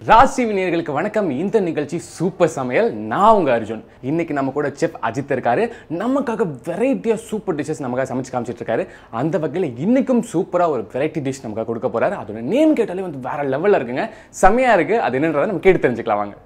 ராசி நேயர்களுக்கு வணக்கம் இந்த நிகழ்ச்சி சூப்பர் சமையல் நான் உங்க அர்ஜுன் இன்னைக்கு நம்ம கூட செஃப் அஜித் இருக்காரு நமக்காக வெரைட்டியாக சூப்பர் டிஷ்ஷஸ் நமக்காக சமைச்சு காமிச்சிட்டு இருக்காரு அந்த வகையில் இன்னைக்கும் சூப்பராக ஒரு வெரைட்டி டிஷ் நமக்காக கொடுக்க போறாரு அதோட நேம் கேட்டாலே வந்து வேற லெவலில் இருக்குங்க செமையா இருக்கு அது என்னன்றதை நம்ம கேட்டு தெரிஞ்சுக்கலாம் வாங்க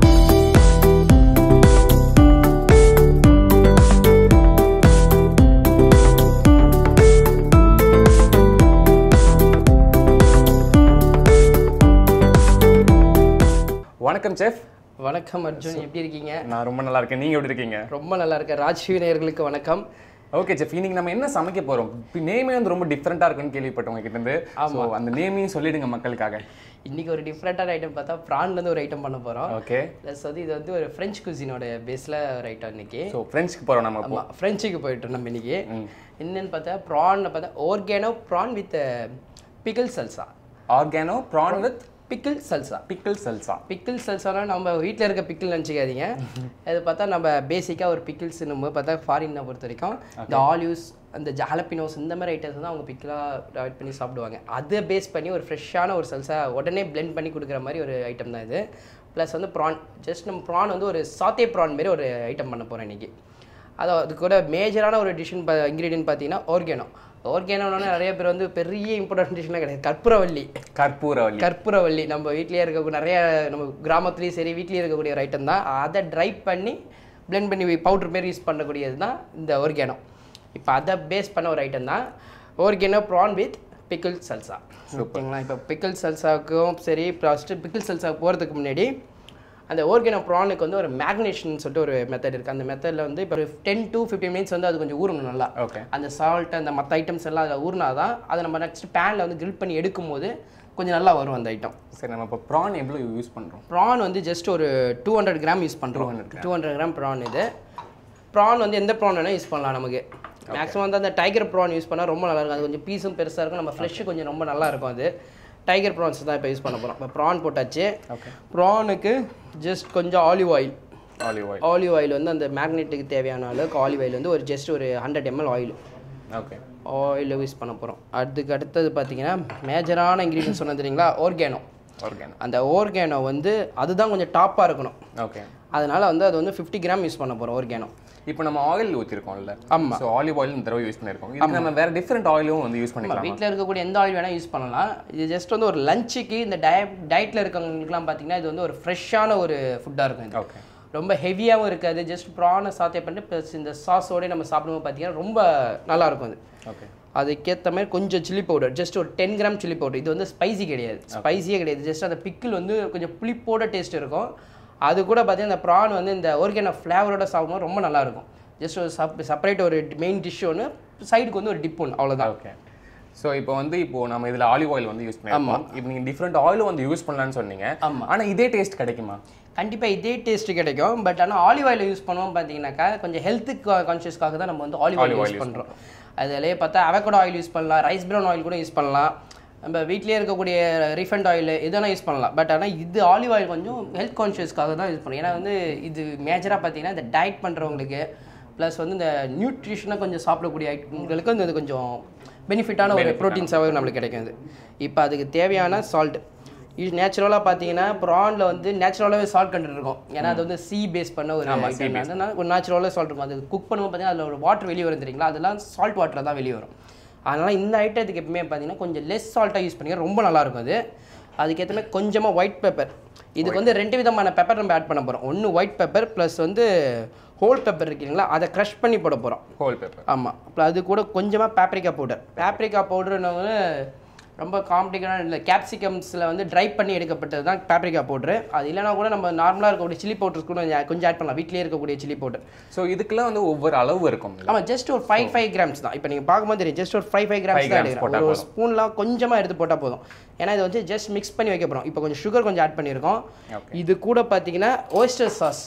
வணக்கம் செஃப் வணக்கம் அர்ஜுன் எப்படி இருக்கீங்க நான் ரொம்ப நல்லா இருக்கேன் நீங்க எப்படி இருக்கீங்க ரொம்ப நல்லா இருக்கேன் ராஜ்வி நேயர்களுக்கு வணக்கம் ஓகே செஃப் இன்னைக்கு நம்ம என்ன சமைக்க போறோம் நேமே வந்து ரொம்ப டிஃப்ரெண்டா இருக்குன்னு கேள்விப்பட்டோம் உங்ககிட்ட இருந்து ஸோ அந்த நேமையும் சொல்லிடுங்க மக்களுக்காக இன்னைக்கு ஒரு டிஃப்ரெண்டான ஐட்டம் பார்த்தா ப்ரான்லேருந்து ஒரு ஐட்டம் பண்ண போகிறோம் ஓகே ப்ளஸ் வந்து இது வந்து ஒரு ஃப்ரெஞ்ச் குசினோட பேஸில் ஒரு ஐட்டம் இன்னைக்கு ஸோ ஃப்ரெண்ட்ஸ்க்கு போறோம் நம்ம இப்போ ஆமாம் ஃப்ரெஞ்சுக்கு போயிட்டோம் நம்ம இன்னைக்கு என்னன்னு பார்த்தா ப்ரானில் பார்த்தா oregano prawn with pickle salsa oregano prawn with pickle salsa pickle salsa pickle சல்சானா நம்ம வீட்டில் இருக்க பிக்கிள் நினச்சிக்காதீங்க அது பார்த்தா நம்ம பேசிக்காக ஒரு பிக்கிள்ஸ் போது பார்த்தா ஃபாரினை பொறுத்த வரைக்கும் இந்த ஆலிவ்ஸ் அந்த ஜாலப்பினோஸ் இந்த மாதிரி ஐட்டம்ஸ் தான் அவங்க பிக்கிளாக ஆட் பண்ணி சாப்பிடுவாங்க அதை பேஸ் பண்ணி ஒரு ஃப்ரெஷ்ஷான ஒரு சல்சா உடனே blend பண்ணி கொடுக்குற மாதிரி ஒரு ஐட்டம் தான் இது ப்ளஸ் வந்து ப்ரான் ஜஸ்ட் நம்ம ப்ரான் வந்து ஒரு சாத்தே ப்ரான் மாரி ஒரு ஐட்டம் பண்ண போகிறோம் இன்றைக்கி அது அது கூட மேஜரான ஒரு டிஷ்ஷன் இன்க்ரீடியன்ட் பார்த்தீங்கன்னா ஓர்கேனோ ஓர்கேனோன்னு நிறைய பேர் வந்து பெரிய இம்பார்ட்டன்ட் டிஷ்லாம் கிடையாது கற்பூரவல்லி கற்பூரவல்லி கற்பூரவள்ளி நம்ம வீட்லயே இருக்கக்கூடிய நிறைய நம்ம கிராமத்துலேயும் சரி வீட்லயே இருக்கக்கூடிய ஒரு ஐட்டம் தான் அதை ட்ரை பண்ணி blend பண்ணி பவுடர் மாரி யூஸ் பண்ணக்கூடியது தான் இந்த ஒர்கேனோ இப்போ அதை பேஸ் பண்ண ஒரு ஐட்டம் தான் oregano prawn with pickle salsa ஓகேங்களா இப்போ பிக்கிள் சல்சாவுக்கும் சரி ஃபஸ்ட்டு பிக்கிள் சல்சா போகிறதுக்கு முன்னாடி அந்த ஓர்கேனோ ப்ரானுக்கு வந்து ஒரு மேக்னேஷன் சொல்லிட்டு ஒரு மெத்தட் இருக்குது அந்த மெத்தடில் வந்து இப்போ டென் டு ஃபிஃப்டீன் மினிட்ஸ் வந்து அது கொஞ்சம் ஊறணும் நல்லா ஓகே அந்த சால்ட் அந்த மற்ற ஐட்டம்ஸ் எல்லாம் அதில் ஊறினா தான் அதை நம்ம நெக்ஸ்ட் பேனில் வந்து grill பண்ணி எடுக்கும்போது கொஞ்சம் நல்லா வரும் அந்த ஐட்டம் சரி நம்ம இப்போ ப்ரான் எவ்வளோ யூஸ் பண்றோம் ப்ரான் வந்து ஜஸ்ட் ஒரு டூ ஹண்ட்ரட் கிராம் யூஸ் பண்ணுறோம் டூ ஹண்ட்ரட் கிராம் ப்ரான் இது ப்ரான் வந்து எந்த ப்ரான் வேணால் யூஸ் பண்ணலாம் நமக்கு மேக்ஸிமம் வந்து அந்த டைகர் ப்ரான் யூஸ் பண்ணால் ரொம்ப நல்லா இருக்கும் அது கொஞ்சம் பீஸும் பெருசாக இருக்கும் நம்ம ஃப்ளஷ் கொஞ்சம் ரொம்ப நல்லா இருக்கும் அது டைகர் ப்ரான்ஸ் தான் இப்போ யூஸ் பண்ண போகிறோம் இப்போ ப்ரான் போட்டாச்சு ஓகே ப்ரானுக்கு ஜஸ்ட் கொஞ்சம் olive oil olive oil olive oil வந்து அந்த மேக்னெட்டுக்கு தேவையான அளவுக்கு ஆலிவ் ஆயில் வந்து ஒரு ஜஸ்ட் ஒரு hundred ml oil okay oil use பண்ண போகிறோம் அதுக்கு அடுத்தது பார்த்தீங்கன்னா மேஜரான இன்க்ரீடியன்ஸ் சொன்னது தெரியுங்களா ஓர்கேனோ ஆர்கானோ அந்த ஓர்கேனோ வந்து அதுதான் கொஞ்சம் டாப்பாக இருக்கணும் ஓகே அதனால வந்து அது வந்து ஃபிஃப்டி கிராம் யூஸ் பண்ண போகிறோம் ஓர்கேனோ இப்போ நம்ம ஆயில் ஊற்றிருக்கோம்ல ஆமா. ஸோ ஆலிவ் ஆயில் இந்த தடவை யூஸ் பண்ணியிருக்கோம் இது நம்ம வேற டிஃப்ரெண்ட் ஆயிலும் வந்து யூஸ் பண்ணிக்கலாம் வீட்டில் இருக்கக்கூடிய எந்த ஆயில் வேணால் யூஸ் பண்ணலாம் இது ஜஸ்ட் வந்து ஒரு லஞ்சுக்கு இந்த டய டயட்டில் இருக்கவங்களுக்குலாம் பார்த்தீங்கன்னா இது வந்து ஒரு ஃப்ரெஷ்ஷான ஒரு ஃபுட்டாக இருக்கும் இது ஓகே ரொம்ப ஹெவியாகவும் இருக்காது ஜஸ்ட் ப்ரானை சாத்தே பண்ணிட்டு ப்ளஸ் இந்த சாஸோடய நம்ம சாப்பிடும்போது பார்த்தீங்கன்னா ரொம்ப நல்லா இருக்கும் அது ஓகே அதுக்கேற்ற மாதிரி கொஞ்சம் சில்லி பவுடர் ஜஸ்ட் ஒரு டென் கிராம் சில்லி பவுடர் இது வந்து ஸ்பைசி கிடையாது ஸ்பைசியே கிடையாது ஜஸ்ட் அந்த பிக்கிள் வந்து கொஞ்சம் புளிப்போட டேஸ்ட் இருக்கும் அது கூட பார்த்தீங்கன்னா இந்த ப்ரான் வந்து இந்த ஒர்கேன ஃப்ளேவரோட சாப்பிடும்போது ரொம்ப நல்லா இருக்கும் ஜஸ்ட் ஒரு சப் செப்பரேட் ஒரு மெயின் டிஷ் ஒன்று சைடுக்கு வந்து ஒரு டிப் ஒன்று அவ்வளோதான் ஓகே ஸோ இப்போ வந்து இப்போ நம்ம இதில் ஆலிவ் ஆயில் வந்து யூஸ் பண்ணிருக்கோம் இப்போ நீங்கள் டிஃப்ரெண்ட் ஆயிலும் வந்து யூஸ் பண்ணலாம்னு சொன்னீங்க ஆமா. ஆனா இதே டேஸ்ட் கிடைக்குமா கண்டிப்பாக இதே டேஸ்ட் கிடைக்கும் பட் ஆனால் ஆலிவ் ஆயில் யூஸ் பண்ணுவோம் பார்த்தீங்கன்னாக்கா கொஞ்சம் ஹெல்த்துக்கு கான்ஷியஸ்க்காக தான் நம்ம வந்து ஆலிவ் ஆயில் யூஸ் பண்ணுறோம் அதிலே பார்த்தா அவகோடோ ஆயில் யூஸ் பண்ணலாம் ரைஸ் பிரவுன் ஆயில் கூட யூஸ் பண்ணலாம் நம்ம வீட்டிலேயே இருக்கக்கூடிய ரீஃபண்ட் ஆயில் எதனா யூஸ் பண்ணலாம் பட் ஆனால் இது ஆலிவ் ஆயில் கொஞ்சம் ஹெல்த் கான்ஷியஸ்க்காக தான் யூஸ் பண்ணுறோம் ஏன்னா வந்து இது மேஜராக பார்த்தீங்கன்னா இந்த டயட் பண்ணுறவங்களுக்கு ப்ளஸ் வந்து இந்த நியூட்ரிஷனாக கொஞ்சம் சாப்பிடக்கூடிய ஐட்டங்களுக்கு வந்து இது கொஞ்சம் பெனிஃபிட்டான ஒரு ப்ரோட்டீன்ஸாகவே நம்மளுக்கு கிடைக்கும் இது இப்போ அதுக்கு தேவையான சால்ட் இது நேச்சுரலாக பார்த்தீங்கன்னா ப்ரானில் வந்து நேச்சுரலாகவே சால்ட் கண்டென்ட் இருக்கும் ஏன்னா அது வந்து சி பேஸ் பண்ண ஒரு item. அதனால ஒரு நேச்சுரலாக சால்ட் இருக்கும் அது குக் பண்ணும்போது பார்த்தீங்கன்னா அதில் ஒரு வாட்டர் வெளியே வரும் தெரியுங்களா அதெல்லாம் சால்ட் வாட்டர் தான் வெளியே வரும் அதனால் இந்த ஐட்டத்துக்கு எப்பவுமே பார்த்தீங்கன்னா கொஞ்சம் லெஸ் சால்ட்டாக யூஸ் பண்ணிங்க ரொம்ப நல்லா இருக்கும் அது அதுக்கேற்ற மாதிரி கொஞ்சமாக ஒயிட் பெப்பர் இதுக்கு வந்து ரெண்டு விதமான பெப்பர் நம்ம ஆட் பண்ண போகிறோம் ஒன்று ஒயிட் பெப்பர் ப்ளஸ் வந்து ஹோல் பெப்பர் இருக்கீங்களா அதை க்ரஷ் பண்ணி போட போகிறோம் ஹோல் பேப்பர் ஆமாம் அப்புறம் அது கூட கொஞ்சமாக பேப்ரிக்கா பவுடர் பேப்ரிக்கா பவுடர்னு ரொம்ப காம்ப்ளிகேட்டான இல்லை கேப்சிகம்ஸில் வந்து ட்ரை பண்ணி எடுக்கப்பட்டது தான் பேப்ரிக்கா பவுட்ரு அது இல்லைனா கூட நம்ம நார்மலாக இருக்கக்கூடிய சில்லி பவுடர்ஸ் கூட கொஞ்சம் கொஞ்சம் ஆட் பண்ணலாம் வீட்டிலேயே இருக்கக்கூடிய சில்லி பவுடர் ஸோ இதுக்கெல்லாம் வந்து ஒவ்வொரு அளவு இருக்கும் ஆமாம் ஜஸ்ட் ஒரு ஃபைவ் ஃபைவ் கிராம்ஸ் தான் இப்போ நீங்கள் பார்க்கும்போது தெரியும் ஜஸ்ட் ஒரு ஃபைவ் ஃபைவ் கிராம்ஸ் தான் grams எடுக்கிறோம் ஒரு ஸ்பூன்லாம் கொஞ்சமாக எடுத்து போட்டால் போதும் ஏன்னா இது வந்து ஜஸ்ட் மிக்ஸ் பண்ணி வைக்க போகிறோம் இப்போ கொஞ்சம் சுகர் கொஞ்சம் ஆட் பண்ணியிருக்கோம் Okay. இது கூட பார்த்தீங்கன்னா ஓய்ஸ்டர் சாஸ்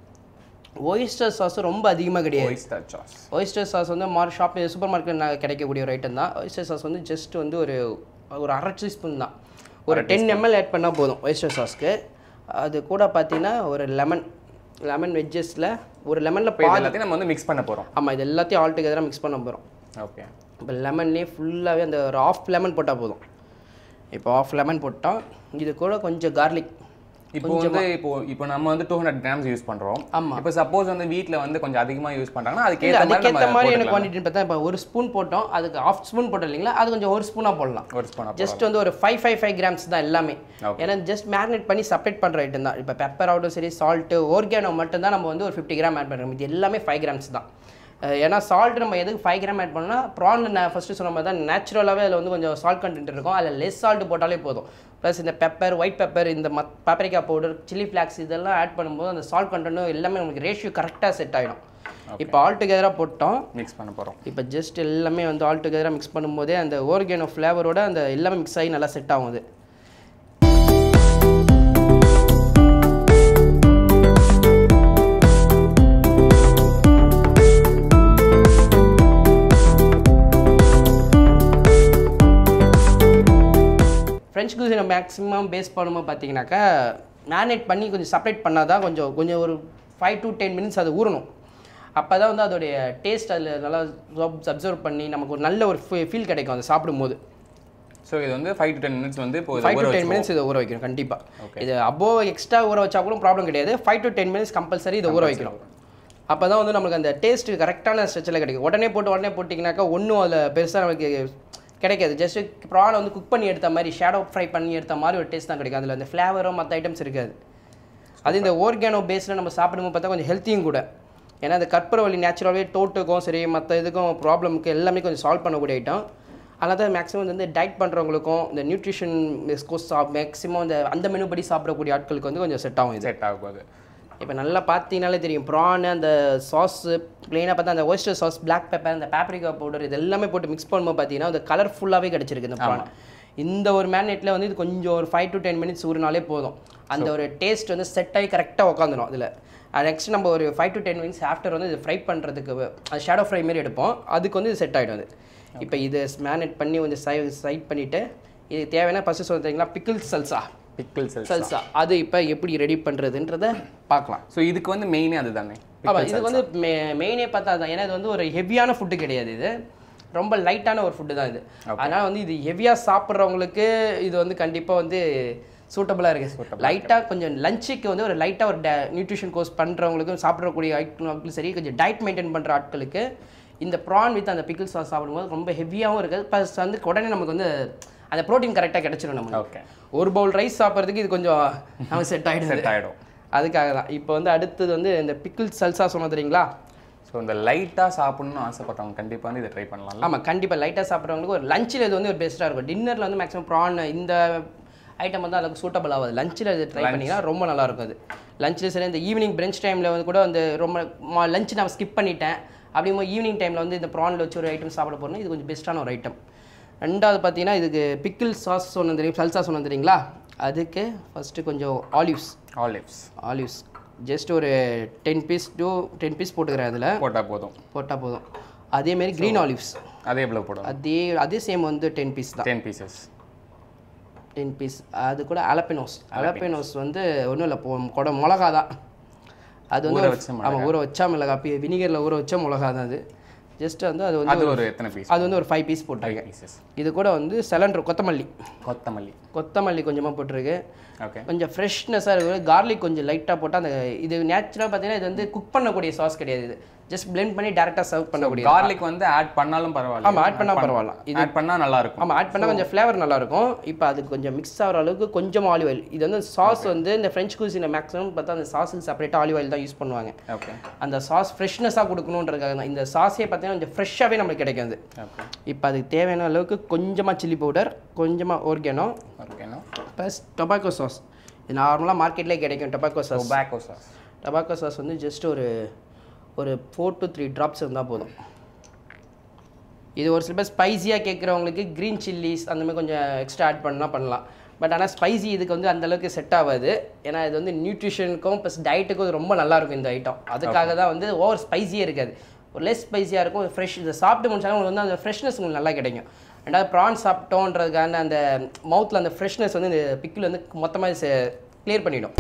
ஓய்ஸ்டர் சாஸ் ரொம்ப அதிகமாக கிடையாது ஒயிஸ்டர் சாஸ் ஒய்ஸ்டர் சாஸ் வந்து மார் ஷாப் சூப்பர் மார்க்கெட் கிடைக்கக்கூடிய ஒரு ஐட்டம் தான் ஒய்ஸ்டர் சாஸ் வந்து ஜஸ்ட் வந்து ஒரு ஒரு அரை டீஸ்பூன் தான் ஒரு டென் எம்எல் ஆட் பண்ணால் போதும் ஒய்ஸ்டர் சாஸ்க்கு அது கூட பார்த்தீங்கன்னா ஒரு லெமன் லெமன் வெஜ்ஜஸில் ஒரு லெமனில் இப்போ இது எல்லாத்தையும் நம்ம வந்து மிக்ஸ் பண்ண போறோம் ஆமாம் இது எல்லாத்தையும் ஆல் டுகெதராக மிக்ஸ் பண்ண போகிறோம் ஓகே இப்போ லெமன்லேயே ஃபுல்லாகவே அந்த ஒரு ஆஃப் லெமன் போட்டால் போதும் இப்போ ஆஃப் லெமன் போட்டோம் இது கூட கொஞ்சம் கார்லிக் இப்போ வந்து இப்போ இப்போ நம்ம வந்து டூ ஹண்ட்ரட் கிராம்ஸ் யூஸ் பண்றோம் ஆமா. இப்போ சப்போஸ் வந்து வீட்ல வந்து கொஞ்சம் அதிகமா யூஸ் பண்றாங்கன்னா அதுக்கு இல்ல ஏத்த மாதிரி அதுக்கேற்ற நம்ம மாதிரி எனக்கு போட்டுக்கலாம். குவான்டிட்டி பார்த்தா இப்போ ஒரு ஸ்பூன் போட்டோம் அதுக்கு ஆஃப் ஸ்பூன் போட்டோம் இல்லைங்களா அது கொஞ்சம் ஒரு ஸ்பூனாக போடலாம் ஒரு ஸ்பூன் ஜஸ்ட் வந்து ஒரு ஃபைவ் ஃபைவ் ஃபைவ் கிராம்ஸ் தான் எல்லாமே Okay. ஏன்னா ஜஸ்ட் மேரினேட் பண்ணி செப்பரேட் பண்ணுற ஐட்டம் தான் இப்போ பெப்பர் ஆகட்டும் சரி சால்ட்டு ஓர்கானோ மட்டும் தான் நம்ம வந்து ஒரு ஃபிஃப்டி கிராம் ஆட் பண்ணுறோம் இது எல்லாமே ஃபைவ் கிராம்ஸ் தான் அஹ் ஏன்னா சால்ட் நம்ம எதுக்கு ஃபைவ் கிராம் ஆட் பண்ணோம்னா ப்ரானில் நான் ஃபஸ்ட்டு சொன்ன மாதிரி தான் நேச்சுரலாகவே அதில் வந்து கொஞ்சம் சால்ட் கண்டென்ட் இருக்கும் அதில் லெஸ் சால்ட் போட்டாலே போதும் ப்ளஸ் இந்த பெப்பர் ஒயிட் பெப்பர் இந்த மத் பாப்ரிக்கா பவுடர் சில்லி ஃப்ளாக்ஸ் இதெல்லாம் ஆட் பண்ணும்போது அந்த சால்ட் கண்டென்ட்டும் எல்லாமே நமக்கு ரேஷியோ கரெக்டாக செட் ஆகிடும் இப்போ ஆல் டுகெதராக போட்டோம் மிக்ஸ் பண்ண போறோம் இப்போ ஜஸ்ட் எல்லாமே வந்து ஆல் டுகெதராக மிக்ஸ் பண்ணும்போதே அந்த ஓர்கேனோ ஃப்ளேவரோட அந்த எல்லாமே மிக்ஸ் ஆகி நல்லா செட் ஆகும் அது ஃப்ரெஞ்ச் குசினை மேக்ஸிமம் பேஸ் பண்ணும்போது பார்த்தீங்கன்னாக்கா மேரினேட் பண்ணி கொஞ்சம் செப்பரேட் பண்ணால் தான் கொஞ்சம் கொஞ்சம் ஒரு ஃபைவ் டு டென் மினிட்ஸ் அது ஊறணும் அப்போ தான் வந்து அதோடைய டேஸ்ட் அதில் நல்லா அப்சர்வ் பண்ணி நமக்கு ஒரு நல்ல ஒரு ஃபீல் கிடைக்கும் அதை சாப்பிடும்போது ஸோ இது வந்து ஃபைவ் டு டென் மினிட்ஸ் வந்து இப்போ இதை ஃபைவ் ஊற டு டென் வச்சுருவோம். மினிட்ஸ் இதை ஊற வைக்கணும் கண்டிப்பாக இது அபோ எக்ஸ்ட்ரா ஊற வச்சா கூட ப்ராப்ளம் கிடையாது five to ten minutes compulsory இதை ஊற வைக்கணும் அப்போ தான் வந்து நமக்கு அந்த டேஸ்ட் கரெக்டான ஸ்ட்ரெச்சில் கிடைக்கும் உடனே போட்டு உடனே போட்டிங்கனாக்கா ஒன்றும் அதில் பெருசாக நமக்கு கிடைக்காது ஜஸ்ட் ப்ரானை வந்து குக் பண்ணி எடுத்த மாதிரி ஷேடோ ஃப்ரை பண்ணி எடுத்த மாதிரி ஒரு டேஸ்ட் தான் கிடைக்கும் அதில் அந்த ஃப்ளேவரும் மற்ற ஐட்டம்ஸ் இருக்காது அது இந்த ஓர்கானோ பேஸில் நம்ம சாப்பிடும்போது பார்த்தா கொஞ்சம் ஹெல்த்தியும் கூட ஏன்னா அந்த கற்பூரவள்ளி நேச்சுரலாகவே தோட்டுக்கும் சரி மற்ற இதுக்கும் ப்ராப்ளமுக்கு எல்லாமே கொஞ்சம் சால்வ் பண்ணக்கூடிய ஐட்டம் அதனால தான் மேக்ஸிமம் வந்து டயட் பண்ணுறவங்களுக்கும் இந்த நியூட்ரிஷன் கோர்ஸ் மேக்ஸிமம் இந்த அந்த மெனு படி சாப்பிடக்கூடிய ஆட்களுக்கு வந்து கொஞ்சம் செட் ஆகும் இது செட் ஆகும் அது இப்போ நல்லா பார்த்தீங்கனாலே தெரியும் ப்ரான் அந்த சாஸு ப்ளெயினாக பார்த்தா அந்த ஒய்ஸ்டர் சாஸ் பிளாக் பெப்பர் அந்த பேப்ரிகா பவுடர் இது எல்லாமே போட்டு மிக்ஸ் பண்ணும்போது பார்த்தீங்கன்னா அந்த கலர்ஃபுல்லாகவே கிடச்சிருக்கு இந்த ப்ரான் இந்த ஒரு மேரினேட்டில் வந்து இது கொஞ்சம் ஒரு ஃபைவ் டு டென் மினிட்ஸ் ஊறினாலே போதும் அந்த ஒரு டேஸ்ட் வந்து செட் ஆகி கரெக்டாக உட்காந்துரும் அதில் நெக்ஸ்ட் நம்ம ஒரு five to ten minutes after வந்து இது ஃப்ரை பண்ணுறதுக்கு அது ஷேடோ ஃப்ரை மாரி எடுப்போம் அதுக்கு வந்து இது செட் ஆகிடும் அது இப்போ இது மேரினேட் பண்ணி கொஞ்சம் சை சைட் பண்ணிவிட்டு இது தேவையான ஃபஸ்ட்டு சொல்கிறீங்களா பிக்கிள் சல்சா பிக்கிள் செல்ஸ் சல்சா அது இப்போ எப்படி ரெடி பண்ணுறதுன்றத பார்க்கலாம் ஸோ இதுக்கு வந்து மெயினே அதுதானே ஆமாம் இது வந்து மெ மெயினே பார்த்தா தான் ஏன்னா இது வந்து ஒரு ஹெவியான ஃபுட்டு கிடையாது இது ரொம்ப லைட்டான ஒரு ஃபுட்டு தான் இது அதனால் வந்து இது ஹெவியாக சாப்பிட்றவங்களுக்கு இது வந்து கண்டிப்பாக வந்து சூட்டபுளாக இருக்குது லைட்டாக கொஞ்சம் லஞ்சுக்கு வந்து ஒரு லைட்டாக ஒரு நியூட்ரிஷன் கோர்ஸ் பண்ணுறவங்களுக்கும் சாப்பிடக்கூடிய ஆட்களுக்கும் சரி கொஞ்சம் டயட் மெயின்டைன் பண்ணுற ஆட்களுக்கு இந்த ப்ரான் வித் அந்த பிக்கிள் சாஸ் சாப்பிடும்போது ரொம்ப ஹெவியாகவும் இருக்குது ப்ளஸ் வந்து உடனே நமக்கு வந்து அந்த ப்ரோட்டீன் கரெக்டாக கிடச்சிடும் நமக்கு ஓகே ஒரு பவுல் ரைஸ் சாப்பிட்றதுக்கு இது கொஞ்சம் நமக்கு செட் ஆகிடுது செட் ஆகிடும் அதுக்காக தான் இப்போ வந்து அடுத்தது வந்து இந்த பிக்கிள் சல்சா சொன்னது தெரியுங்களா ஸோ இந்த லைட்டாக சாப்பிடணும்னு ஆசைப்பட்டவங்க கண்டிப்பாக வந்து இதை ட்ரை பண்ணலாம் ஆமாம் கண்டிப்பாக லைட்டாக சாப்பிட்றவங்களுக்கு ஒரு லஞ்சில் இது வந்து ஒரு பெஸ்ட்டாக இருக்கும் டின்னரில் வந்து மேக்ஸிமம் ப்ரான் இந்த ஐட்டம் வந்து அதுக்கு சூட்டபிள் ஆகாது லஞ்சில் இது ட்ரை பண்ணிங்கன்னா ரொம்ப நல்லா இருக்கும் அது லஞ்சில் சரி இந்த ஈவினிங் பிரஞ்ச் டைமில் வந்து கூட அந்த ரொம்ப லஞ்ச் நான் ஸ்கிப் பண்ணிட்டேன் அப்படிங்கும்போது ஈவினிங் டைமில் வந்து இந்த ப்ரானில் வச்சு ஒரு ஐட்டம் சாப்பிட போகிறோம்னா இது கொஞ்சம் பெஸ்ட்டான ஒரு ஐட்டம் ரெண்டாவது பார்த்தீங்கன்னா இதுக்கு பிக்கிள் சாஸ் சொன்னது தெரியும் சல்சா சொன்னது தெரியுங்களா அதுக்கு ஃபஸ்ட்டு கொஞ்சம் ஆலிவ்ஸ் ஆலிவ்ஸ் ஆலிவ்ஸ் ஜஸ்ட் ஒரு ten piece to ten piece போட்டுக்கிறேன் அதில் போட்டால் போதும் போட்டால் போதும் அதேமாரி க்ரீன் ஆலிவ்ஸ் அதே எவ்வளோ போடும் அதே அதே சேம் வந்து டென் பீஸ் தான் டென் பீசஸ் டென் பீஸ் அது கூட அலப்பினோஸ் அலப்பினோஸ் வந்து ஒன்றும் இல்லை போ கொட மிளகா தான் அது வந்து ஊற ஒரு- வச்ச ஆமாம் ஊற வச்சா மிளகா வினிகரில் ஊற வச்ச மிளகா தான் அது ஜஸ்ட் வந்து அது வந்து அது ஒரு எத்தனை பீஸ் அது வந்து ஒரு ஃபைவ் பீஸ் போட்டிருக்கேன் பீசஸ் இது கூட வந்து சிலண்டர் கொத்தமல்லி கொத்தமல்லி கொத்தமல்லி கொஞ்சமாக போட்டிருக்கு ஓகே கொஞ்சம் ஃப்ரெஷ்னஸாக இருக்குது கார்லிக் கொஞ்சம் லைட்டாக போட்டால் அந்த இது நேச்சுரலாக பார்த்தீங்கன்னா இது வந்து குக் பண்ணக்கூடிய சாஸ் கிடையாது இது ஜஸ்ட் blend பண்ணி டேரெக்டாக சர்வ் பண்ணக்கூடிய கார்லிக் வந்து ஆட் பண்ணாலும் பரவாயில்ல ஆமாம் ஆட் பண்ணால் பரவாயில்ல இது ஆட் பண்ணா நல்லா இருக்கும் ஆமாம் ஆட் பண்ணால் கொஞ்சம் ஃப்ளேவர் நல்லாயிருக்கும் இப்போ அது கொஞ்சம் மிக்ஸ் ஆகிற அளவுக்கு கொஞ்சம் ஆலிவ் ஆயில் இது வந்து சாஸ் வந்து இந்த ஃப்ரெஞ்ச் குசினை மேக்ஸிமம் பார்த்தா அந்த சாஸுக்கு செப்பரேட்டாக ஆலிவ் ஆயில் தான் யூஸ் பண்ணுவாங்க ஓகே அந்த சாஸ் ஃப்ரெஷ்னஸாக கொடுக்கணுன்றதுக்காக தான் இந்த சாஸே பார்த்தீங்கன்னா கொஞ்சம் ஃப்ரெஷ்ஷாகவே நம்மளுக்கு கிடைக்கும் அது ஓகே இப்போ அதுக்கு தேவையான அளவுக்கு கொஞ்சமாக சில்லி பவுடர் கொஞ்சமாக ஓர்கேனோ ஓகேண்ணா ப்ளஸ் டொபாக்கோ சாஸ் இது நார்மலாக மார்க்கெட்லேயே கிடைக்கும் tabasco sauce tabasco sauce tabasco sauce வந்து ஜஸ்ட் ஒரு ஒரு ஃபோர் டு த்ரீ ட்ராப்ஸ் இருந்தால் போதும் இது ஒரு சில பேர் ஸ்பைசியாக கேட்குறவங்களுக்கு க்ரீன் சில்லிஸ் அந்த மாதிரி கொஞ்சம் எக்ஸ்ட்ரா ஆட் பண்ணால் பண்ணலாம் பட் ஆனால் ஸ்பைசி இதுக்கு வந்து அந்த அளவுக்கு செட் ஆகாது ஏன்னா இது வந்து நியூட்ரிஷனுக்கும் ப்ளஸ் டயட்டுக்கும் இது ரொம்ப நல்லா இருக்கும் இந்த ஐட்டம் அதுக்காக தான் வந்து ஓவர் ஸ்பைசியே இருக்காது ஒரு லெஸ் ஸ்பைசியாக இருக்கும் ஃப்ரெஷ் இதை சாப்பிட்டு முடிச்சாலும் உங்களுக்கு வந்து அந்த ஃப்ரெஷ்னஸ் உங்களுக்கு நல்லா கிடைக்கும் ரெண்டாவது ப்ரான் சாப்பிட்டோன்றதுக்கான அந்த மவுத்தில் அந்த ஃப்ரெஷ்னஸ் வந்து இந்த பிக்கில் வந்து மொத்தமாக கிளியர் பண்ணிடும்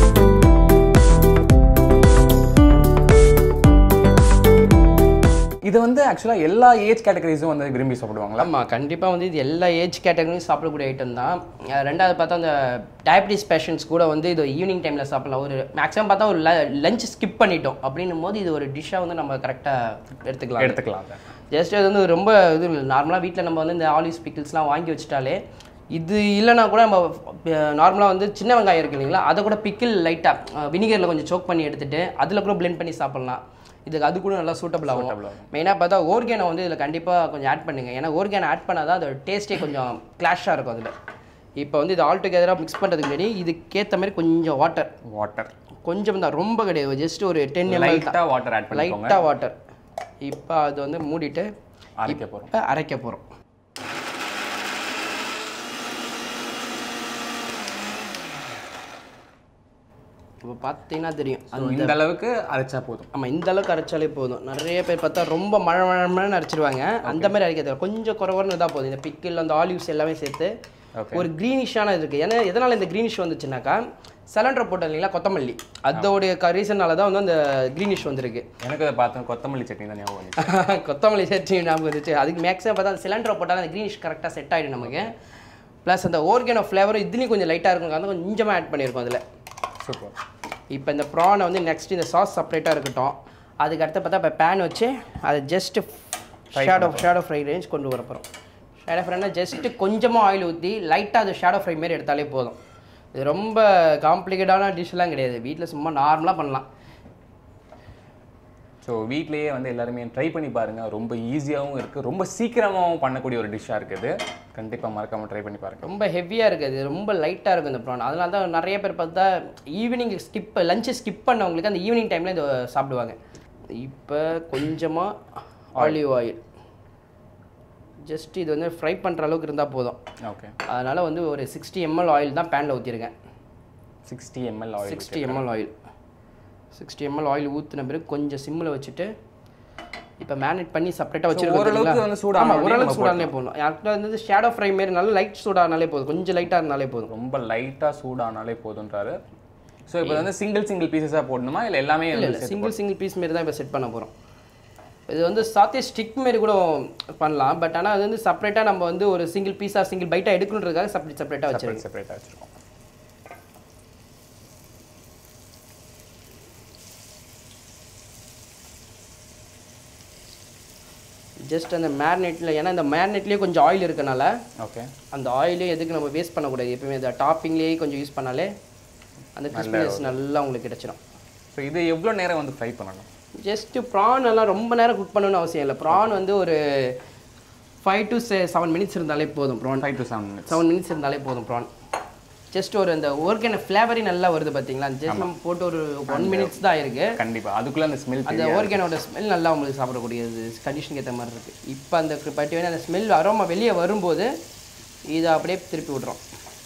இது இது வந்து ஆக்சுவலாக எல்லா ஏஜ் கேட்டகரிஸும் வந்து விரும்பி சாப்பிடுவாங்களா ஆமாம் கண்டிப்பாக வந்து இது எல்லா ஏஜ் கேட்டகரியும் சாப்பிடக்கூடிய ஐட்டம் தான் அஹ் ரெண்டாவது பார்த்தா அந்த டயபிட்டிஸ் பேஷண்ட்ஸ் கூட வந்து இது ஈவினிங் டைமில் சாப்பிடலாம் ஒரு மேக்ஸிமம் பார்த்தா ஒரு லஞ்ச் ஸ்கிப் பண்ணிட்டோம் அப்படின்னும் போது இது ஒரு டிஷ்ஷாக வந்து நம்ம கரெக்டாக எடுத்துக்கலாம் எடுத்துக்கலாம் அதை ஜஸ்ட் அது வந்து ரொம்ப இது நார்மலாக வீட்டில் நம்ம வந்து இந்த ஆலிவ்ஸ் பிக்கிள்ஸ்லாம் வாங்கி வச்சுட்டாலே இது இல்லைனா கூட நம்ம நார்மலாக வந்து சின்ன வெங்காயம் இருக்கு இல்லைங்களா அதை கூட பிக்கிள் லைட்டாக வினிகரில் கொஞ்சம் சோக் பண்ணி எடுத்துட்டு அதில் கூட blend பண்ணி சாப்பிட்லாம் இதுக்கு அது கூட நல்லா சூட்டபிள் ஆகும் மெயினாக பார்த்தா ஓர்கேனை வந்து இதில் கண்டிப்பாக கொஞ்சம் ஆட் பண்ணுங்க ஏன்னா ஓர்கேனை ஆட் பண்ணால் தான் அதோட டேஸ்ட்டே கொஞ்சம் கிளாஷாக இருக்கும் அதில் இப்போ வந்து இது ஆல் டுகெதராக மிக்ஸ் பண்ணுறதுக்கு முன்னாடி இதுக்கேற்ற மாதிரி கொஞ்சம் வாட்டர் வாட்டர் கொஞ்சம் தான் ரொம்ப கிடையாது ஜஸ்ட் ஒரு டென் எம்எல் லைட்டாக வாட்டர் ஆட் பண்ணிக்கோங்க லைட்டாக வாட்டர் இப்போ அது வந்து மூடிட்டு அரைக்க போகிறோம் இப்போ அரைக்க போகிறோம் இப்போ பார்த்தீங்கன்னா தெரியும் அது இந்த அளவுக்கு அரைச்சா போதும் ஆமாம் இந்த அளவுக்கு அரைச்சாலே போதும் நிறைய பேர் பார்த்தா ரொம்ப மழை மழை மழைன்னு அரைச்சிருவாங்க அந்த மாதிரி அரைக்க தேவை கொஞ்சம் குறவர்னு தான் போதும் இந்த பிக்கிள் அந்த ஆலிவ்ஸ் எல்லாமே சேர்த்து Okay. ஒரு க்ரீனிஷான இருக்குது ஏன்னா எதனால் இந்த க்ரீனிஷ் வந்துச்சுனாக்கா சிலிண்டரை போட்டோம் இல்லைங்களா கொத்தமல்லி அதோடைய ரீசனால தான் வந்து அந்த க்ரீனிஷ் வந்திருக்கு எனக்கு அதை பார்த்தா கொத்தமல்லி சட்னி தான் ஞாபகம் வந்துச்சு கொத்தமல்லி சட்னி ஞாபகம் வந்துச்சு அதுக்கு மேக்ஸிமம் பார்த்தா அந்த சிலிண்டரை போட்டால் அந்த க்ரீனிஷ் கரெக்டாக செட் ஆகிடும் நமக்கு ப்ளஸ் அந்த ஓர்கேனோ ஃப்ளேவரும் இதுலேயும் கொஞ்சம் லைட்டாக இருக்கும் வந்து கொஞ்சமாக ஆட் பண்ணியிருக்கோம் அதில் சூப்பர் இப்போ இந்த ப்ரானை வந்து நெக்ஸ்ட் இந்த சாஸ் செப்பரேட்டாக இருக்கட்டும் அதுக்கு அடுத்து பார்த்தா இப்போ பேன் வச்சு அதை just shallow shallow fry range கொண்டு வர போகிறோம் ஷேடோ ஃப்ரைனா ஜஸ்ட்டு கொஞ்சமாக ஆயில் ஊற்றி லைட்டாக அது ஷேடோ ஃப்ரை மாரி எடுத்தாலே போதும் இது ரொம்ப காம்ப்ளிகேட்டான டிஷ்லாம் கிடையாது வீட்டில் சும்மா நார்மலாக பண்ணலாம் ஸோ வீட்லேயே வந்து எல்லாருமே ட்ரை பண்ணி பாருங்கள் ரொம்ப ஈஸியாகவும் இருக்குது ரொம்ப சீக்கிரமாகவும் பண்ணக்கூடிய ஒரு டிஷ்ஷாக இருக்குது கண்டிப்பாக மறக்காமல் ட்ரை பண்ணி பாருங்கள் ரொம்ப ஹெவியாக இருக்குது ரொம்ப லைட்டாக இருக்கும் இந்த ப்ரான் அதனால தான் நிறைய பேர் பார்த்தா ஈவினிங் ஸ்கிப் லஞ்சை ஸ்கிப் பண்ணவங்களுக்கு அந்த ஈவினிங் டைமில் இதை சாப்பிடுவாங்க இப்போ கொஞ்சமாக ஆலிவ் ஆயில் ஜஸ்ட் இது வந்து ஃப்ரை பண்ணுற அளவுக்கு இருந்தால் போதும் ஓகே அதனால் வந்து ஒரு சிக்ஸ்டி எம்எல் ஆயில் தான் பேனில் ஊற்றிருக்கேன் sixty ml oil sixty ml oil sixty ml oil ஊற்றின பிறகு கொஞ்சம் சிம்மில் வச்சுட்டு இப்போ மேனேட் பண்ணி செப்பரேட்டாக வச்சுருக்கோம் ஓரளவுக்கு வந்து சூடான ஆமாம் உடனே ஓரளவுக்கு நம்ம சூடானாலே போதும் யாருக்கிட்ட வந்து ஷேடோ ஃப்ரை மாரி நல்லா லைட் சூடானாலே போதும் கொஞ்சம் லைட்டாக இருந்தாலே போதும் ரொம்ப லைட்டாக சூடானாலே போதுன்றாரு ஸோ இப்போ வந்து சிங்கிள் சிங்கிள் பீசஸாக போடணுமா இல்லை எல்லாமே இல்லை இல்லை சிங்கிள் சிங்கிள் பீஸ் மாரி தான் இப்போ செட் பண்ண போகிறோம் இது வந்து சாத்தே ஸ்டிக் மாரி கூட பண்ணலாம் பட் ஆனால் அது வந்து செப்பரேட்டாக நம்ம வந்து ஒரு சிங்கிள் பீஸாக சிங்கிள் பைட்டாக எடுக்கணுன்றதுக்காக செப்பரேட் செப்பரேட்டாக வச்சிருக்கோம் செப்பரேட் செப்பரேட்டாக வச்சுருக்கோம் ஜஸ்ட் அந்த மேரினேட்டில் ஏன்னா இந்த மேரினேட்லேயே கொஞ்சம் ஆயில் இருக்கனால ஓகே அந்த ஆயிலே எதுக்கு நம்ம வேஸ்ட் பண்ணக்கூடாது எப்பவுமே இந்த டாப்பிங்லேயே கொஞ்சம் யூஸ் பண்ணாலே அந்த கிறிஸ்பினஸ் நல்லா உங்களுக்கு கிடச்சிடும் ஸோ இது எவ்வளோ நேரம் வந்து ஃப்ரை பண்ணணும் ஜஸ்ட்டு ப்ரான் எல்லாம் ரொம்ப நேரம் குக் பண்ணணும்னு அவசியம் இல்லை ப்ரான் வந்து ஒரு ஃபைவ் டு செவன் மினிட்ஸ் இருந்தாலே போதும் prawn five to seven minutes seven minutes இருந்தாலே போதும் ப்ரான் ஜஸ்ட் ஒரு அந்த ஓர்கேன ஃப்ளேவரே நல்லா வருது பார்த்தீங்களா ஜஸ்ட் நம்ம போட்டு ஒரு ஒன் மினிட்ஸ் தான் இருக்குது கண்டிப்பாக அதுக்குள்ளே அந்த ஸ்மெல் அந்த ஓர்கேனோட ஸ்மெல் நல்லா உங்களுக்கு சாப்பிடக்கூடியது கண்டிஷனுக்கு ஏற்ற மாதிரி இருக்குது இப்போ அந்த பட்டி வந்து அந்த ஸ்மெல் அரோமா வெளியே வரும்போது இதை அப்படியே திருப்பி விட்றோம்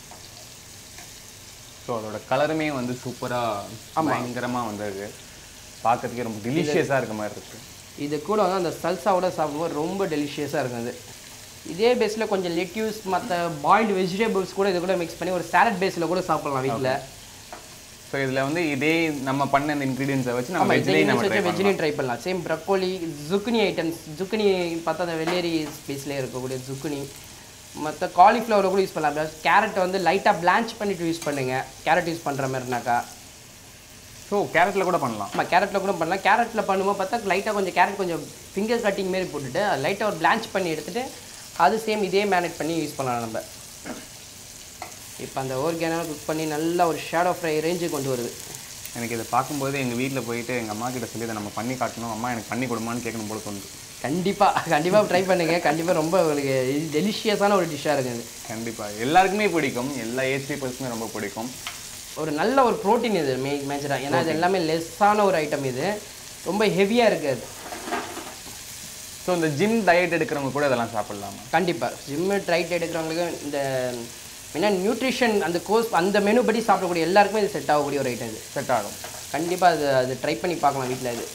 ஸோ அதோட கலருமே வந்து சூப்பராக பயங்கரமாக வந்தது பார்க்கறதுக்கே ரொம்ப டெலிஷியஸாக இருக்க மாதிரி இருக்குது இது கூட வந்து அந்த சல்சாவோட சாப்பிடும்போது ரொம்ப டெலிஷியஸாக இருக்கும் அது இதே பேஸில் கொஞ்சம் லெட்யூஸ் மற்ற பாயில்டு வெஜிடபிள்ஸ் கூட இது கூட மிக்ஸ் பண்ணி ஒரு சாலட் பேஸில் கூட சாப்பிடலாம் வீட்டில் ஸோ இதில் வந்து இதே நம்ம பண்ண இந்த இன்க்ரீடியன்ஸை வச்சு நம்ம ஆமாம் இதே வெஜ்லேயும் நம்ம வச்சு ட்ரை பண்ணலாம் வெஜ்ஜிலையும் ட்ரை பண்ணலாம் same broccoli zucchini items zucchini பார்த்தா அந்த வெள்ளேரி ஸ்பேஸ்லேயே இருக்கக்கூடிய ஜுக்கினி மற்ற காலிஃப்ளவரை கூட யூஸ் பண்ணலாம் கேரட் வந்து லைட்டாக பிளான்ச் பண்ணிட்டு யூஸ் பண்ணுங்க கேரட் யூஸ் பண்ணுற மாதிரினாக்கா ஸோ கேரட்டில் கூட பண்ணலாம் ஆமாம் கேரட்டில் கூட பண்ணலாம் கேரட்டில் பண்ணும்போது பார்த்தா லைட்டாக கொஞ்சம் கேரட் கொஞ்சம் ஃபிங்கர் கட்டிங் மாரி போட்டுட்டு லைட்டாக ஒரு பிளான்ச் பண்ணி எடுத்துட்டு அது சேம் இதே மேனேட் பண்ணி யூஸ் பண்ணலாம் நம்ம இப்போ அந்த ஓர்கேனாக குக் பண்ணி நல்லா ஒரு ஷேடோ ஃப்ரை ரேஞ்சுக்கு கொண்டு வருது எனக்கு இதை பார்க்கும்போது எங்கள் வீட்டில் போயிட்டு எங்கள் அம்மா கிட்ட சொல்லி இதை நம்ம பண்ணி காட்டணும் அம்மா எனக்கு பண்ணி கொடுமான்னு கேட்கணும் போல தோணுது கண்டிப்பாக கண்டிப்பாக ட்ரை பண்ணுங்க கண்டிப்பாக ரொம்ப உங்களுக்கு டெலிஷியஸான ஒரு டிஷ்ஷாக இருக்குது கண்டிப்பாக எல்லாருக்குமே பிடிக்கும் எல்லா ஏஜ் பீப்புள்ஸுமே ரொம்ப பிடிக்கும் ஒரு நல்ல ஒரு ப்ரோட்டீன் இது மே மேஜராக ஏன்னா இது எல்லாமே லெஸ்ஸான ஒரு ஐட்டம் இது ரொம்ப ஹெவியாக இருக்குது ஸோ இந்த ஜிம் டயட் எடுக்கிறவங்க கூட இதெல்லாம் சாப்பிடலாமா கண்டிப்பாக ஜிம்மு ட்ரைட் எடுக்கிறவங்களுக்கு இந்த மெயினாக நியூட்ரிஷன் அந்த கோர்ஸ் அந்த மெனு படி சாப்பிடக்கூடிய எல்லாருக்குமே இது செட் ஆகக்கூடிய ஒரு ஐட்டம் இது செட் ஆகும் கண்டிப்பாக அது அது ட்ரை பண்ணி பார்க்கலாம் வீட்டில் இது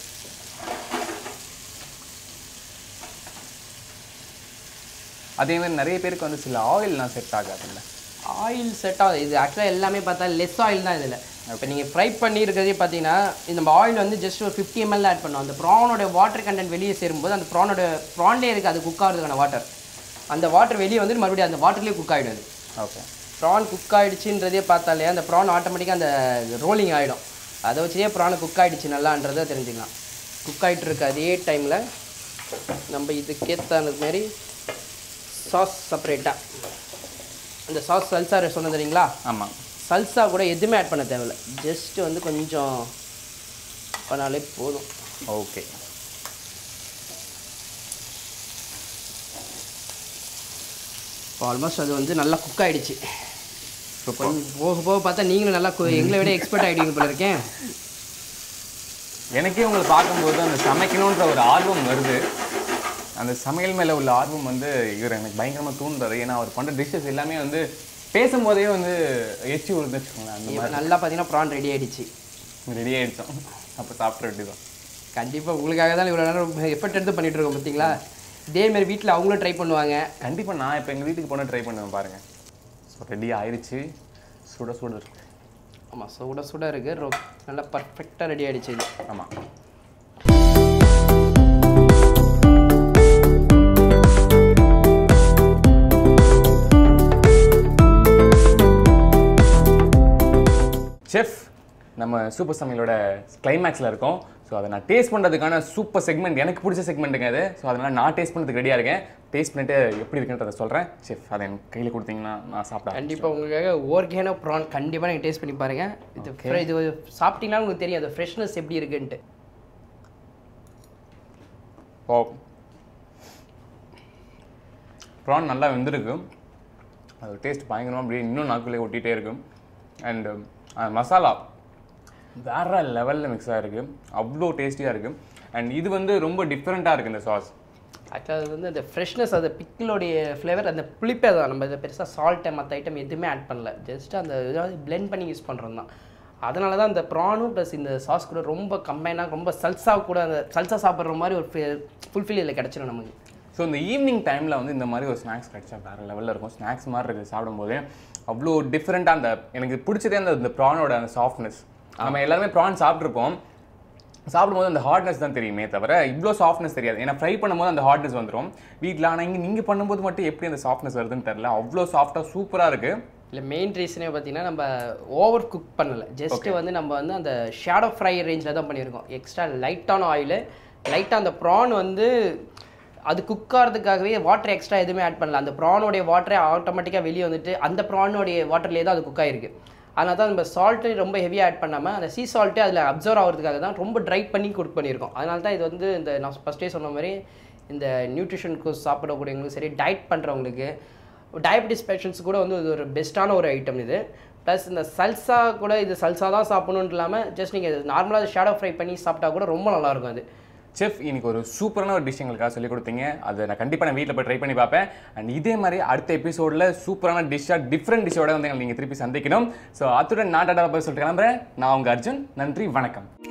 அதே மாதிரி நிறைய பேருக்கு வந்து சில ஆயில்லாம் செட் ஆகாதுல்ல ஆயில் செட் ஆகுது இது ஆக்சுவலாக எல்லாமே பார்த்தா லெஸ் ஆயில் தான் இதில் இப்போ நீங்கள் ஃப்ரை பண்ணி இருக்கிறதே பார்த்தீங்கன்னா இந்த நம்ம ஆயில் வந்து ஜஸ்ட் ஒரு ஃபிஃப்டி எம்எல் ஆட் பண்ணோம் அந்த ப்ரானோட வாட்டர் கண்டென்ட் வெளியே சேரும்போது அந்த ப்ரானோட ப்ரான்லேயே இருக்குது அது குக் ஆகிறதுக்கான வாட்டர் அந்த வாட்டர் வெளியே வந்து மறுபடியும் அந்த வாட்டர்லேயே குக் ஆகிடும் அது ஓகே ப்ரான் குக் ஆகிடுச்சுன்றதே பார்த்தாலே அந்த ப்ரான் ஆட்டோமேட்டிக்காக அந்த ரோலிங் ஆகிடும் அதை வச்சே ப்ரான் குக் ஆகிடுச்சு நல்லான்றதை தெரிஞ்சுக்கலாம் குக் ஆகிட்டு இருக்க அதே டைமில் நம்ம இதுக்கேற்ற மாதிரி சாஸ் செப்பரேட்டாக அந்த சாஸ் சல்சா சொன்னது தெரியுங்களா ஆமாம் சல்சா கூட எதுவுமே ஆட் பண்ண தேவையில்ல ஜஸ்ட் வந்து கொஞ்சம் பண்ணாலே போதும் ஓகே இப்போ ஆல்மோஸ்ட் அது வந்து நல்லா குக் ஆகிடுச்சு சூப்பர் கொஞ்சம் போக போக பார்த்தா நீங்களும் நல்லா கு- எங்களை விட எக்ஸ்பர்ட் ஆகிடுவீங்க போல இருக்கேன் எனக்கே உங்களை பார்க்கும்போது அந்த சமைக்கணுன்ற ஒரு ஆர்வம் வருது அந்த சமையல் மேலே உள்ள ஆர்வம் வந்து இவர் எனக்கு பயங்கரமாக தூண்டுறாரு ஏன்னா அவர் பண்ணுற டிஷ்ஷஸ் எல்லாமே வந்து பேசும்போதே வந்து எச்சி விழுந்து வச்சுக்கோங்களேன் அந்த இப்போ நல்லா பார்த்தீங்கன்னா ப்ரான் ரெடி ஆகிடுச்சு மாதிரி ரெடி ஆகிடுச்சோம் அப்போ சாப்பிட்ற வேண்டி தான் கண்டிப்பாக உங்களுக்காக தான் இவ்வளோ நேரம் எஃபர்ட் எடுத்து பண்ணிட்டு இருக்கோம் பார்த்தீங்களா இதே மாதிரி வீட்டில் அவங்களும் ட்ரை பண்ணுவாங்க கண்டிப்பாக நான் இப்போ எங்கள் வீட்டுக்கு போனால் ட்ரை பண்ணுவேன் பாருங்கள் ஸோ ரெடி ஆயிடுச்சு சுட சுட இருக்கு ஆமாம் சுட சுட இருக்குது ரொ நல்லா பர்ஃபெக்டாக ரெடி ஆகிடுச்சு இது ஆமாம் செஃப் நம்ம சூப்பர் சமையலோட கிளைமேக்ஸில் இருக்கோம் ஸோ அதை நான் டேஸ்ட் பண்ணுறதுக்கான சூப்பர் செக்மெண்ட் எனக்கு பிடிச்ச செக்மெண்ட்டுங்க அது ஸோ அதனால் நான் டேஸ்ட் பண்ணுறதுக்கு ரெடியாக இருக்கேன் டேஸ்ட் பண்ணிட்டு எப்படி இருக்குன்றதை சொல்கிறேன் செஃப் அதை எனக்கு கையில் கொடுத்தீங்கன்னா நான் சாப்பிட்டேன் கண்டிப்பாக உங்களுக்காக ஓர்கேனோ ப்ரான் கண்டிப்பாக நீங்கள் டேஸ்ட் பண்ணி பாருங்கள் இது fre- இது சாப்பிட்டீங்கன்னா உங்களுக்கு தெரியும் அந்த ஃப்ரெஷ்னஸ் எப்படி இருக்குன்ட்டு ஓ ப்ரான் நல்லா வெந்திருக்கு அது டேஸ்ட் பயங்கரமாக அப்படியே இன்னும் நாக்குள்ளே ஒட்டிகிட்டே இருக்கும் அண்டு மசாலா வேற லெவலில் மிக்ஸ் ஆகிருக்கு அவ்வளோ டேஸ்டியாக இருக்குது அண்ட் இது வந்து ரொம்ப டிஃப்ரெண்ட்டாக இருக்குது இந்த சாஸ் ஆக்சுவலாக அது வந்து அந்த ஃப்ரெஷ்னஸ் அந்த பிக்கிளோடைய ஃப்ளேவர் அந்த புளிப்பே தான் நம்ம இதை பெருசாக சால்ட்டு மற்ற ஐட்டம் எதுவுமே ஆட் பண்ணல ஜஸ்ட் அந்த இதாவது blend பண்ணி யூஸ் பண்ணுறது தான் அதனால தான் இந்த ப்ரானும் ப்ளஸ் இந்த சாஸ் கூட ரொம்ப கம்பைனாக ரொம்ப சல்சா கூட அந்த சல்சா சாப்பிட்ற மாதிரி ஒரு ஃபுல்ஃபில் இதில் கிடச்சிடும் நமக்கு ஸோ இந்த ஈவினிங் டைமில் வந்து இந்த மாதிரி ஒரு ஸ்நாக்ஸ் கிடைச்சா வேறு லெவலில் இருக்கும் ஸ்நாக்ஸ் மாதிரி இருக்குது சாப்பிடும்போது அவ்வளோ டிஃப்ரெண்ட்டாக அந்த எனக்கு பிடிச்சதே அந்த இந்த ப்ரானோட அந்த சாஃப்ட்னஸ் நம்ம எல்லாருமே ப்ரான் சாப்பிட்ருப்போம் சாப்பிடும்போது அந்த ஹார்ட்னஸ் தான் தெரியுமே தவிர இவ்வளோ சாஃப்ட்னஸ் தெரியாது ஏன்னா ஃப்ரை பண்ணும்போது அந்த ஹார்ட்னஸ் வந்துடும் வீட்டில் ஆனால் இங்கே நீங்கள் பண்ணும்போது மட்டும் எப்படி அந்த சாஃப்ட்னஸ் வருதுன்னு தெரில அவ்வளோ சாஃப்டாக சூப்பராக இருக்குது இல்லை மெயின் ரீசனே பார்த்தீங்கன்னா நம்ம ஓவர் குக் பண்ணலை ஜஸ்ட் வந்து நம்ம வந்து அந்த ஷேடோ ஃப்ரை ரேஞ்சில் தான் பண்ணியிருக்கோம் எக்ஸ்ட்ரா லைட்டான ஆயில் லைட்டாக அந்த ப்ரான் வந்து அது குக் ஆகிறதுக்காகவே வாட்டர் எக்ஸ்ட்ரா எதுவுமே ஆட் பண்ணல அந்த ப்ரானோடைய வாட்டரே ஆட்டோமேட்டிக்காக வெளியே வந்துட்டு அந்த ப்ரானோடைய வாட்டர்லேயே தான் அது குக் ஆகிருக்கு அதனால தான் நம்ம சால்ட்டு ரொம்ப ஹெவியாக ஆட் பண்ணாமல் அந்த சீ சால்ட்டே அதில் அப்சர்வ் ஆகிறதுக்காக தான் ரொம்ப ட்ரை பண்ணி குக் பண்ணியிருக்கோம் அதனால தான் இது வந்து இந்த நான் ஃபஸ்ட்டே சொன்ன மாதிரி இந்த நியூட்ரிஷன் கோர்ஸ் சாப்பிடக்கூடியவங்களுக்கும் சரி டயட் பண்ணுறவங்களுக்கு டயபெட்டிஸ் பேஷண்ட்ஸ் கூட வந்து இது ஒரு பெஸ்ட்டான ஒரு ஐட்டம் இது ப்ளஸ் இந்த சல்சா கூட இது சல்சா தான் சாப்பிடணுன்ட்டு இல்லாமல் ஜஸ்ட் நீங்கள் நார்மலாக ஷேடோ ஃப்ரை பண்ணி சாப்பிட்டா கூட ரொம்ப நல்லாயிருக்கும் அது செஃப் இன்னைக்கு ஒரு சூப்பரான ஒரு டிஷ் எங்களுக்காக சொல்லி கொடுத்தீங்க அதை நான் கண்டிப்பாக நான் வீட்டில் போய் ட்ரை பண்ணி பார்ப்பேன் அண்ட் இதே மாதிரி அடுத்த எபிசோடில் சூப்பரான டிஷ்ஷாக டிஃப்ரெண்ட் டிஷ்ஷோட வந்து நீங்கள் திருப்பி சந்திக்கணும் ஸோ அத்துடன் நான் டாடா போய் சொல்லிட்டு கிளம்புறேன் நான் உங்கள் அர்ஜுன் நன்றி வணக்கம்